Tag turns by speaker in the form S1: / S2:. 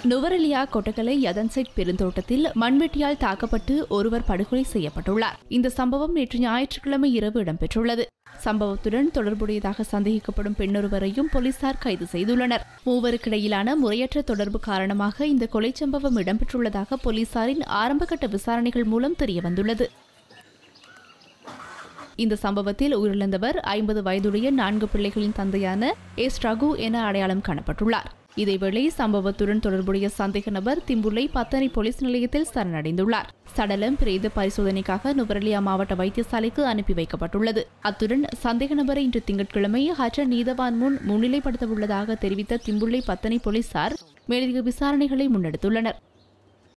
S1: நுவரெலியா கொட்டகலை யதன்சைட் பெருந்தோட்டத்தில் மண்வெட்டியால் தாக்கப்பட்டு ஒருவர் படுகொலை செய்யப்பட்டுள்ளார் இந்த சம்பவம் நேற்று ஞாயிற்றுக்கிழமை இரவு இடம்பெற்றுள்ளது சம்பவத்துடன் தொடர்புடையதாக சந்தேகிக்கப்படும் பெண்ணொருவரையும் போலீசார் கைது செய்துள்ளனர் மூவருக்கிடையிலான முறையற்ற தொடர்பு காரணமாக இந்த கொலை சம்பவம் இடம்பெற்றுள்ளதாக போலீசாரின் ஆரம்பகட்ட விசாரணைகள் மூலம் தெரியவந்துள்ளது இந்த சம்பவத்தில் உயிரிழந்தவர் ஐம்பது வயதுடைய நான்கு பிள்ளைகளின் தந்தையான எஸ் ரகு என அடையாளம் காணப்பட்டுள்ளார் இதேவேளை சம்பவத்துடன் தொடர்புடைய சந்தேக நபர் திம்புலை பத்தனை போலீஸ் நிலையத்தில் சரணடைந்துள்ளார் சடலம் பிரேத பரிசோதனைக்காக நுவரெலியா மாவட்ட வைத்தியசாலைக்கு அனுப்பி வைக்கப்பட்டுள்ளது அத்துடன் சந்தேக நபரை இன்று திங்கட்கிழமை ஹஜ நீதவான் முன் முன்னிலைப்படுத்த உள்ளதாக தெரிவித்த திம்புள்ளை பத்தனை போலீசார் மேலதிக விசாரணைகளை முன்னெடுத்துள்ளனர்